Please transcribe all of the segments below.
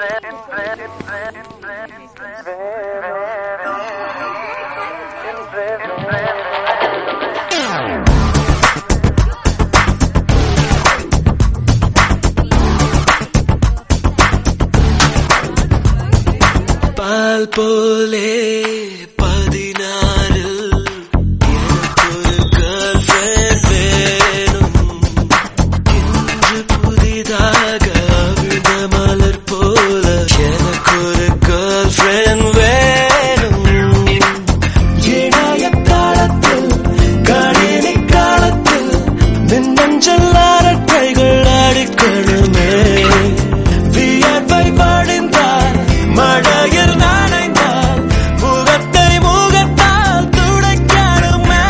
பால் போலே பதினாறில் எனக்கொரு girlfriend வேணும். இன்று புதிதாக அவிழ்ந்த மலர் போல எனக்கொரு girlfriend வேணும். இணைய காலத்தில் கணினி காலத்தில் மின்னஞ்சல் அரட்டைகள் அடிக்கணுமே வியர்வை படிந்தால் மழையில் நனைந்தால் முகத்தை முகத்தால் துடைக்கணுமே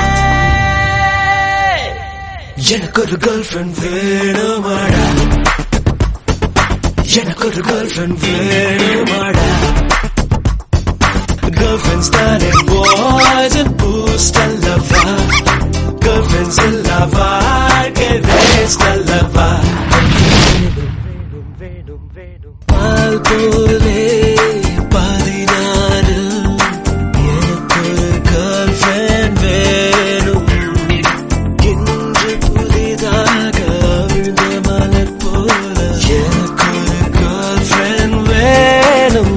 எனக்கு ஒரு கேர்ள் ஃப்ரெண்ட் வேணுமாடா எனக்கு ஒரு கேர்ள் ஃப்ரெண்ட் வேணுமாடா Girlfriends தானே boys and boost அல்லவா Girlfriends இல்லவா வாழ்க்கை waste அல்லவா பால் போலே பதினாறு எனக்கொரு girlfriend வேணும் இன்று புதிதாக அவிழ்ந்த மலர் போல எனக்கொரு girlfriend வேணும்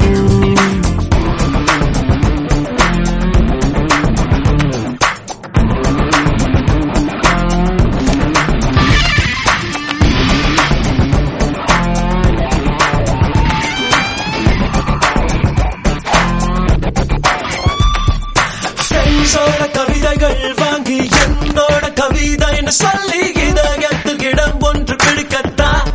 ஃப்ரெண்ட்ஸோட கவிதைகள் வாங்கி என்னோட கவிதைன்னு சொல்லி இதயத்தில் இடம் ஒன்று பிடிக்கத்தான்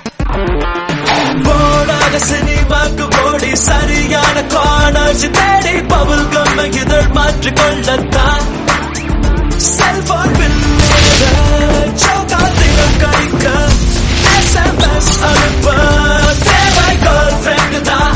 போடாத சினிமாக்கு போடி சரியான காணர்ஸ் தேடி பவுல் கம்ம இதழ் மாற்றிக் கொள்ளத்தான் செல்போன் பில்லுக சௌகாத்திரம் கழிக்க எஸ்எம்எஸ் அனுப்ப தேவை கேர்ள் ஃப்ரெண்ட் தான்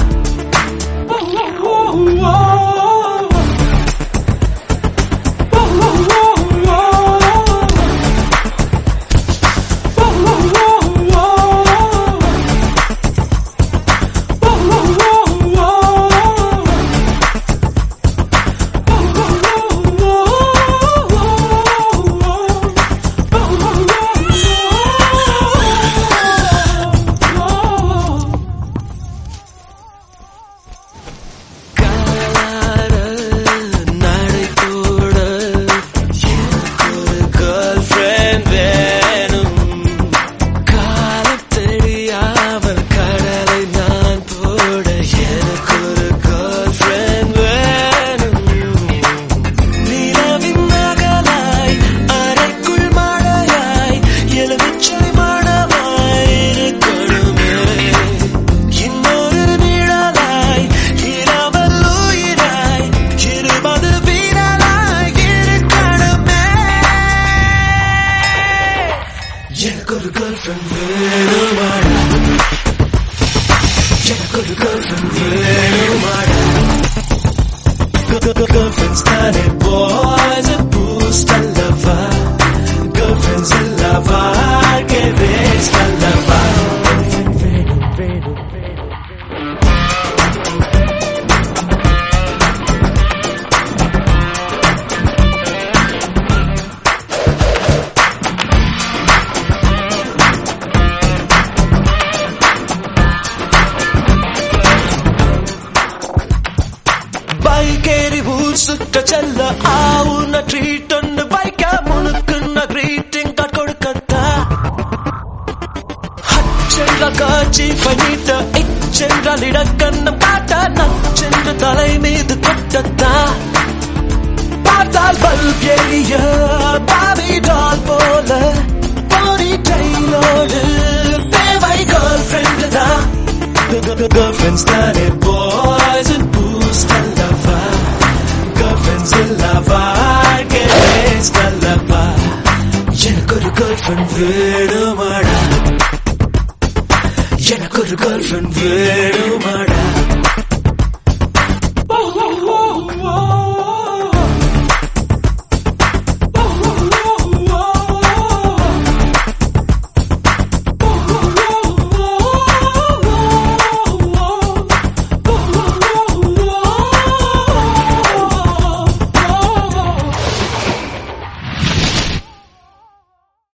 காலார நடைபோட எனக்கொரு girlfriend வேணும். காலம் தெரியாமல் கடலை நான் போட எனக்கொரு girlfriend வேணும். நிலவின் நகலாய், அறைக்குள் மழையாய், எலுமிச்சை மணமாய் இருக்கணுமே. இன்னொரு நிழலாய், இரவல் உயிராய், இருபது வீரலாய் இருக்கணுமே. எனக்கு ஒரு கேர்ள்ஃப்ரெண்ட் வேணுமாடா எனக்கு ஒரு கேர்ள்ஃப்ரெண்ட் வேணுமாடா Girlfriends தானே boys and boost அல்லவா Girlfriends இல்லவா வாழ்க்கை waste அல்லவா பைக்கேறி ஊர் சுற்ற செல்ல ஆவுன ட்ரீட் ஒன்று பைக்க முனுக்குன்ன கிரீட்டிங் கார்டு கொடுக்கத்தா ஹச்சென்ற காட்சி பண்ணிட்ட இச்சென்றால் இடக்கண்ணம் காட்ட நச்சென்ற தலை மீது கொட்டத்தா பார்த்தால் பல்ப் எரிய பாவி டால் போல போரி டைலோடு தேவை கேர்ள் ஃப்ரெண்ட் தான் Girlfriends தானே boys and boost அல்லவா Girlfriends இல்லவா வாழ்க்கை waste அல்லவா எனக்கு ஒரு girlfriend வேணுமாடா எனக்கு ஒரு girlfriend வேணுமாடா